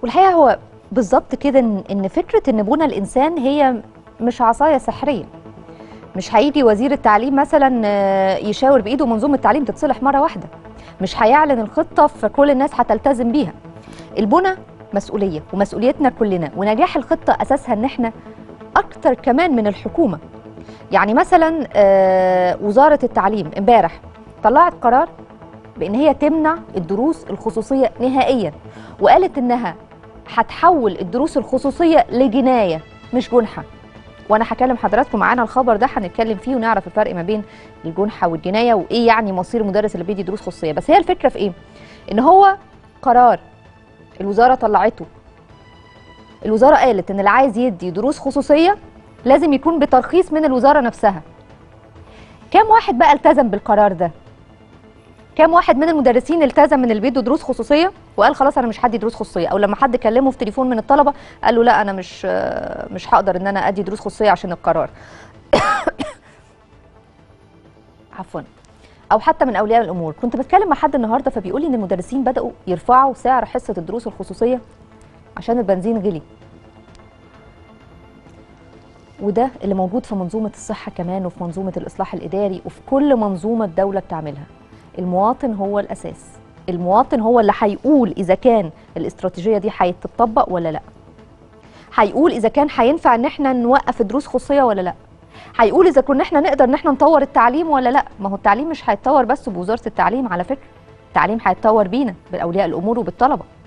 والحقيقه هو بالظبط كده ان إن فكره ان بنى الانسان هي مش عصايه سحريه مش هيجي وزير التعليم مثلا آه، يشاور بايده منظومه التعليم تتصلح مره واحده مش هيعلن الخطه فكل الناس هتلتزم بيها البنى مسؤوليه ومسؤوليتنا كلنا ونجاح الخطه اساسها ان احنا اكتر كمان من الحكومه يعني مثلا آه، وزاره التعليم امبارح طلعت قرار بان هي تمنع الدروس الخصوصيه نهائيا وقالت انها هتحول الدروس الخصوصيه لجنايه مش جنحه وانا هكلم حضراتكم معانا الخبر ده هنتكلم فيه ونعرف الفرق ما بين الجنحه والجنايه وايه يعني مصير المدرس اللي بيدي دروس خصوصيه بس هي الفكره في ايه ان هو قرار الوزاره طلعته الوزاره قالت ان اللي عايز يدي دروس خصوصيه لازم يكون بترخيص من الوزاره نفسها كام واحد بقى التزم بالقرار ده كام واحد من المدرسين التزم من اللي بيدوا دروس خصوصيه وقال خلاص انا مش هدي دروس خصوصيه او لما حد كلمه في تليفون من الطلبه قال له لا انا مش مش هقدر ان انا ادي دروس خصوصيه عشان القرار عفوا او حتى من اولياء الامور كنت بتكلم مع حد النهارده فبيقول لي ان المدرسين بداوا يرفعوا سعر حصه الدروس الخصوصيه عشان البنزين غلي وده اللي موجود في منظومه الصحه كمان وفي منظومه الاصلاح الاداري وفي كل منظومه الدوله بتعملها المواطن هو الاساس المواطن هو اللي هيقول اذا كان الاستراتيجيه دي هتطبق ولا لا هيقول اذا كان هينفع ان احنا نوقف دروس خصوصيه ولا لا هيقول اذا كنا احنا نقدر ان احنا نطور التعليم ولا لا ما هو التعليم مش هيتطور بس بوزاره التعليم على فكره التعليم هيتطور بينا باولياء الامور وبالطلبه